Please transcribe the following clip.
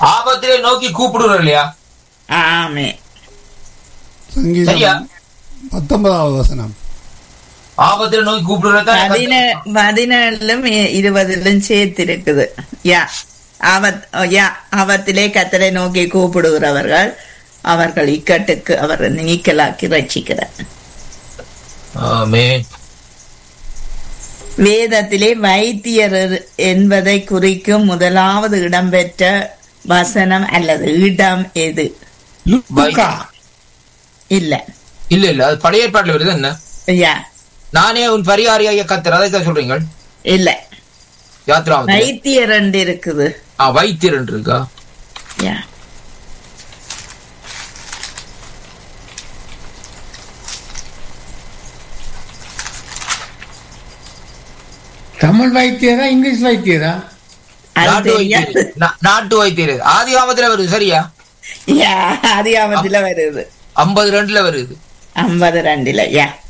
ஆபத்திலே நோக்கி கூப்பிடுறோம் இல்லையா ஆமே சரியா? சங்கீதம் பத்தொன்பதாவது வசனம் ஆபத்திலே நோக்கி கூப்பிடுறதா பதின பதினேழும் இ- இருபதிலும் சேர்த்து இருக்குது யா ஆபத் யா ஆபத்திலே கத்தரை நோக்கி கூப்பிடுகிறவர்கள் அவர்கள் இக்கட்டுக்கு அவர் நீக்கலாக்கி ரட்சிக்கிறார் ஆமென் வேதத்திலே வைத்தியர் என்பதை குறிக்கும் முதலாவது இடம்பெற்ற வசனம் அல்லது இடம் எது லூக்கா இல்ல இல்ல இல்ல அது பழைய ஏற்பாட்டுல வருது என்ன யா நானே உன் பரிகாரியாக கத்தர் அதை தான் சொல்றீங்க இல்ல யாத்ராவது வைத்தியர் ரெண்டு இருக்குது ஆ வைத்தியர் இருக்கா யா தமிழ் வைத்தியரா இங்கிலீஷ் வைத்தியரா அது நாட்டு தெரியாது வைத்தியர் நா- நாட்டு வைத்தியர் ஆதி காமத்துல வருது சரியா யா அதிகாமத்துல வருது ஐம்பது ரெண்டுல வருது ஐம்பது ரெண்டுல யா